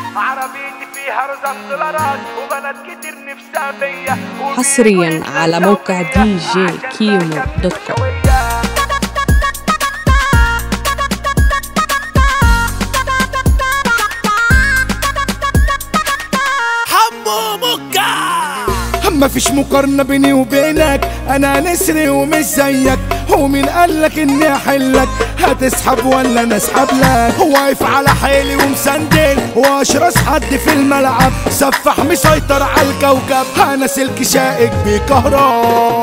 عربيتي فيها رزق دولارات وبنات كتير نفسها فيا حصرياً على موقع دي جي كيمو دوت كوم. حمو مكة مفيش مقارنة بيني وبينك انا نسري ومش زيك ومين قالك اني احلك هتسحب ولا انا اسحب لك واقف على حيلي ومسندل واشرس حد في الملعب سفح مسيطر على الكوكب انا سلك شائك بكهرباء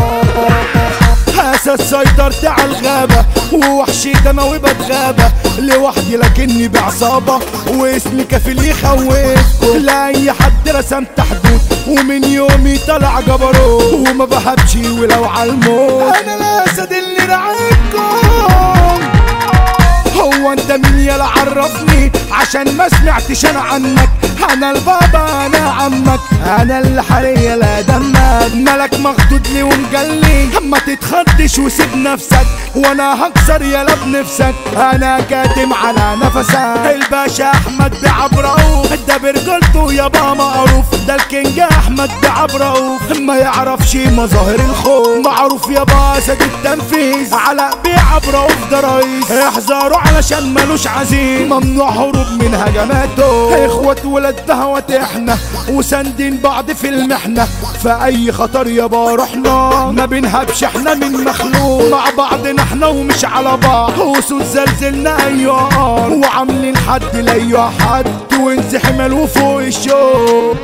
اسد سيطرت على الغابة ووحشي دموي بتغابة لوحدي لكني بعصابة واسمي كفيل يخوفكم لأي حد رسمت حدود ومن يومي طلع جبروت وما بهبش ولو عالموت انا الاسد اللي رعبكم هو انت مين يلا عرفني عشان ما سمعتش انا عنك انا البابا انا عمك انا اللي حاليا لا دمك ملك مخدود لي ومجلي ما تتخدش وسيب نفسك وانا هكسر يلا بنفسك انا كاتم على نفسك الباشا احمد بعب رؤوف ده برجولته يابا معروف ده الكينج احمد بعب رؤوف ما يعرفش مظاهر الخوف معروف يابا اسد التنفيذ على بعب رؤوف ده رئيس احذروا علشان ملوش عزيز ممنوع هروب من هجماته اخوة ولاد دهوت احنا وساندين بعض في المحنة فأي خطر يابا رحنا ما بنهبش احنا من مخلوق مع بعضنا احنا ومش على بعض وسود زلزلنا ايوه وعاملين حد لاي حد وانزحمل وفوق الشوق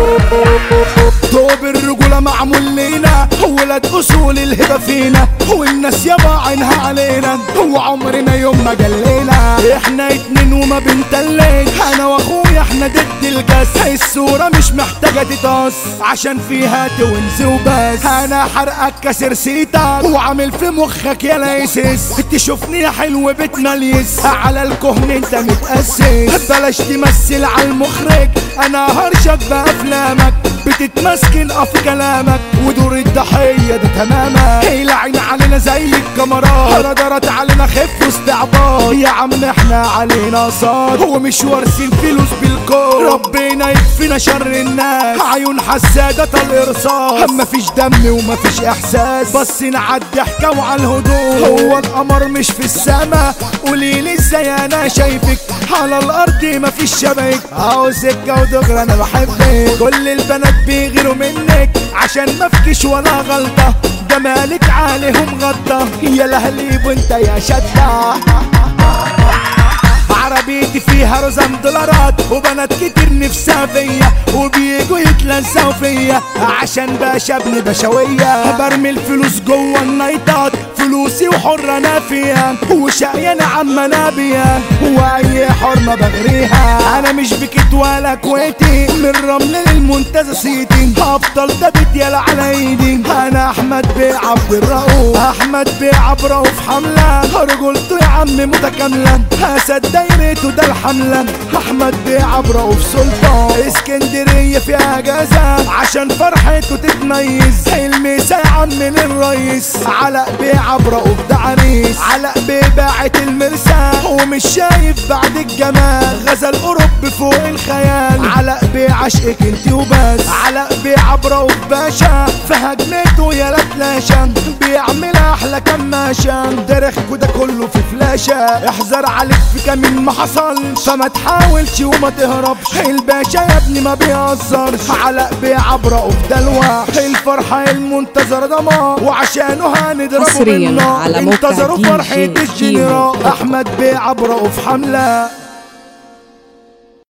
طوب الرجولة معمول لينا ولاد اصول الهبة فينا والناس يابا عينها علينا وعمرنا يوم ما جلينا احنا اتنين وما بنتلج انا واخويا احنا ضد الجس الصورة مش محتاجة تتقص عشان فيها توينز وبس انا حرقك كسر سيتك وعامل في مخك يا ليسس تشوفني يا حلو بتمليس على الكهن انت متأسس بلاش تمثل على المخرج انا هرشك بافلامك بتتمسكن في كلامك ودور الضحية دي تمامك العين علينا زي الكاميرات ردرت علينا خف واستعباط يا عم احنا علينا صاد هو مش وارثين فلوس بالكون ربنا يكفينا شر الناس عيون حسادة الارصاص مفيش دم ومفيش احساس بصينا عالضحكة وعلى الهدوء هو القمر مش في السما قوليلي ازاي انا شايفك على الارض مفيش شبك عاوزك ودغري انا بحبك كل البنات بيغيروا منك عشان مفكش ولا غلطة جمالك عليهم غطة يا لهلي وانت يا شطة عربيتي فيها رزم دولارات وبنات كتير نفسها فيا وبيجوا يتلزقوا فيا عشان باشا ابن بشوية برمي الفلوس جوه النايتات فلوسي وحرة انا فيها وشقيان عم انا بيها واي حرمة بغريها انا مش بكت ولا كويتي من رمل للمنتزه سيتي هفضل دبت يلا على ايدي انا احمد بيه عبد الرؤوف احمد بيه عبد الرؤوف حملة رجولته يا عم متكاملة اسد دايرته ده الحملة احمد بيه عبد الرؤوف سلطان اسكندرية فيها اجازة عشان فرحته تتميز الميسا يا عم للريس علاء بيه عبد الرؤوف ده عريس علاء بيه باعت المرسى ومش شايف بعد الجمال غزل اوروب فوق الخيال علاء بيه عشقك انت وبس علاء بيه عبد الرؤوف باشا في هجمته يا لا تلاشى بيعمل احلى كماشة درخكوا ده كله في فلاشة احذر عليك في كمين ما حصلش فما تحاولش وما تهربش الباشا يا ابني ما بيهزرش علاء بيه عبد الرؤوف ده الوحش الفرحة المنتظرة ضمان وعشانه هنضربه حصرياً بالنار على موقع انتظروا دي جي فرحة كيمو الجنرال دوت كوم. احمد بيه عبد الرؤوف حملة